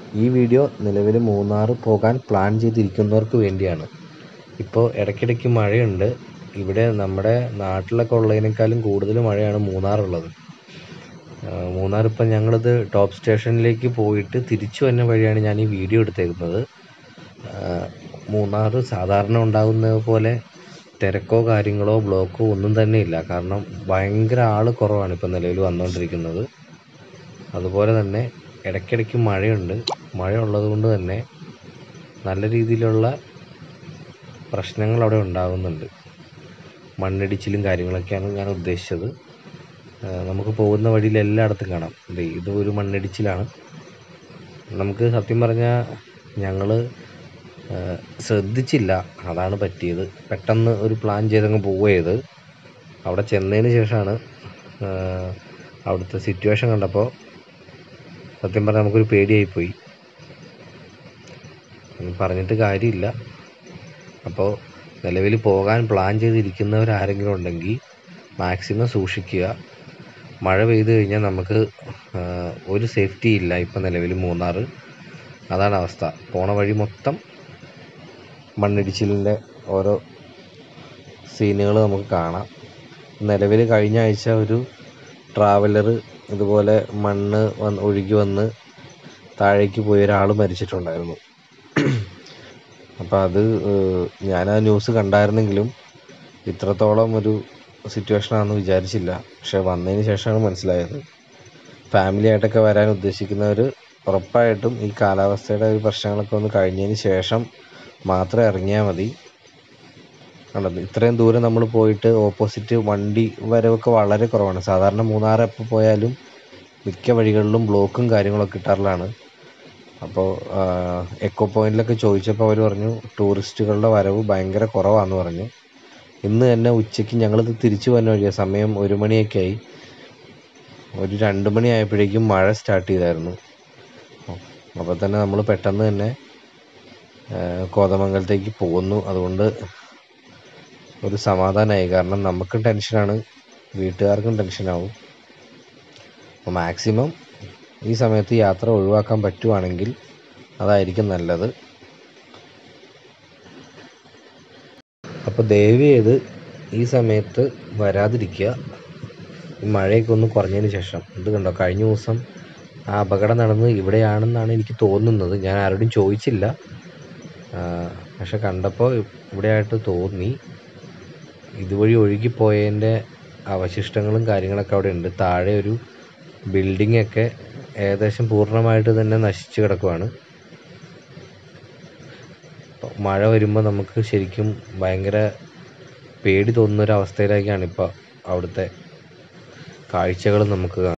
ഈ വീഡിയോ നിലവിൽ മൂന്നാർ പോകാൻ പ്ലാൻ ചെയ്തിരിക്കുന്നവർക്ക് വേണ്ടിയാണ് ഇപ്പോൾ ഇടയ്ക്കിടയ്ക്ക് മഴയുണ്ട് ഇവിടെ നമ്മുടെ നാട്ടിലൊക്കെ ഉള്ളതിനേക്കാളും കൂടുതൽ മഴയാണ് മൂന്നാറുള്ളത് മൂന്നാർ ഇപ്പം ഞങ്ങളിത് ടോപ്പ് സ്റ്റേഷനിലേക്ക് പോയിട്ട് തിരിച്ചു വന്ന വഴിയാണ് ഞാൻ ഈ വീഡിയോ എടുത്തേക്കുന്നത് മൂന്നാർ സാധാരണ ഉണ്ടാകുന്നത് പോലെ തിരക്കോ കാര്യങ്ങളോ ബ്ലോക്കോ ഒന്നും തന്നെ ഇല്ല കാരണം ഭയങ്കര ആൾ കുറവാണ് ഇപ്പം നിലവിൽ വന്നുകൊണ്ടിരിക്കുന്നത് അതുപോലെ തന്നെ ഇടയ്ക്കിടയ്ക്ക് മഴയുണ്ട് മഴ ഉള്ളത് കൊണ്ട് തന്നെ നല്ല രീതിയിലുള്ള പ്രശ്നങ്ങൾ അവിടെ ഉണ്ടാകുന്നുണ്ട് മണ്ണിടിച്ചിലും കാര്യങ്ങളൊക്കെയാണ് ഞാൻ ഉദ്ദേശിച്ചത് നമുക്ക് പോകുന്ന വഴിയിൽ എല്ലായിടത്തും കാണാം ദേ ഇത് ഒരു മണ്ണിടിച്ചിലാണ് നമുക്ക് സത്യം പറഞ്ഞാൽ ഞങ്ങൾ ശ്രദ്ധിച്ചില്ല അതാണ് പറ്റിയത് പെട്ടെന്ന് ഒരു പ്ലാൻ ചെയ്തങ്ങ് പോവുകയത് അവിടെ ചെന്നതിന് ശേഷമാണ് അവിടുത്തെ സിറ്റുവേഷൻ കണ്ടപ്പോൾ സത്യം പറഞ്ഞാൽ നമുക്കൊരു പേടിയായിപ്പോയി പറഞ്ഞിട്ട് കാര്യമില്ല അപ്പോൾ നിലവിൽ പോകാൻ പ്ലാൻ ചെയ്തിരിക്കുന്നവരാരെങ്കിലും ഉണ്ടെങ്കിൽ മാക്സിമം സൂക്ഷിക്കുക മഴ പെയ്തു കഴിഞ്ഞാൽ നമുക്ക് ഒരു സേഫ്റ്റി ഇല്ല ഇപ്പം നിലവിൽ മൂന്നാർ അതാണ് അവസ്ഥ പോണ വഴി മൊത്തം മണ്ണിടിച്ചിലിൻ്റെ ഓരോ സീനുകൾ നമുക്ക് കാണാം നിലവിൽ കഴിഞ്ഞ ആഴ്ച ഒരു ട്രാവലർ ഇതുപോലെ മണ്ണ് വന്ന് ഒഴുകി വന്ന് താഴേക്ക് പോയ ഒരാൾ മരിച്ചിട്ടുണ്ടായിരുന്നു അപ്പോൾ അത് ഞാൻ ആ ന്യൂസ് കണ്ടായിരുന്നെങ്കിലും ഇത്രത്തോളം ഒരു സിറ്റുവേഷനാണെന്ന് വിചാരിച്ചില്ല പക്ഷെ വന്നതിന് ശേഷമാണ് മനസ്സിലായത് ഫാമിലി ആയിട്ടൊക്കെ വരാൻ ഉദ്ദേശിക്കുന്നവർ ഉറപ്പായിട്ടും ഈ കാലാവസ്ഥയുടെ ഒരു പ്രശ്നങ്ങളൊക്കെ ഒന്ന് കഴിഞ്ഞതിന് ശേഷം മാത്രം ഇറങ്ങിയാൽ മതി കണ്ടത് ഇത്രയും ദൂരം നമ്മൾ പോയിട്ട് ഓപ്പോസിറ്റ് വണ്ടി വരവൊക്കെ വളരെ കുറവാണ് സാധാരണ മൂന്നാർ എപ്പോൾ പോയാലും മിക്ക വഴികളിലും ബ്ലോക്കും കാര്യങ്ങളൊക്കെ കിട്ടാറുള്ളതാണ് അപ്പോൾ എക്കോ പോയിന്റിലൊക്കെ ചോദിച്ചപ്പോൾ അവർ പറഞ്ഞു ടൂറിസ്റ്റുകളുടെ വരവ് ഭയങ്കര കുറവാന്ന് പറഞ്ഞു ഇന്ന് തന്നെ ഉച്ചയ്ക്ക് ഞങ്ങളിത് തിരിച്ചു വന്ന വഴിയാണ് സമയം ഒരു മണിയൊക്കെ ആയി ഒരു രണ്ട് മണി ആയപ്പോഴേക്കും മഴ സ്റ്റാർട്ട് ചെയ്തായിരുന്നു അപ്പോൾ തന്നെ നമ്മൾ പെട്ടെന്ന് തന്നെ കോതമംഗലത്തേക്ക് പോകുന്നു അതുകൊണ്ട് ഒരു സമാധാനമായി കാരണം നമുക്കും ടെൻഷനാണ് വീട്ടുകാർക്കും ടെൻഷനാവും അപ്പോൾ മാക്സിമം ഈ സമയത്ത് യാത്ര ഒഴിവാക്കാൻ പറ്റുവാണെങ്കിൽ അതായിരിക്കും നല്ലത് അപ്പോൾ ദയവ് ചെയ്ത് ഈ സമയത്ത് വരാതിരിക്കുക ഈ മഴയൊക്കെ ഒന്ന് കുറഞ്ഞതിന് ശേഷം ഇത് കണ്ടോ കഴിഞ്ഞ ദിവസം ആ അപകടം നടന്നത് ഇവിടെയാണെന്നാണ് എനിക്ക് തോന്നുന്നത് ഞാൻ ആരോടും ചോദിച്ചില്ല പക്ഷെ കണ്ടപ്പോൾ ഇവിടെയായിട്ട് തോന്നി ഇതുവഴി ഒഴുകിപ്പോയതിൻ്റെ അവശിഷ്ടങ്ങളും കാര്യങ്ങളൊക്കെ അവിടെ ഉണ്ട് താഴെ ഒരു ബിൽഡിംഗ് ഒക്കെ ഏകദേശം പൂർണ്ണമായിട്ട് തന്നെ നശിച്ചു കിടക്കുവാണ് മഴ വരുമ്പോൾ നമുക്ക് ശരിക്കും ഭയങ്കര പേടി തോന്നുന്ന ഒരു അവസ്ഥയിലേക്കാണ് ഇപ്പോൾ അവിടുത്തെ കാഴ്ചകൾ നമുക്ക് കാണാം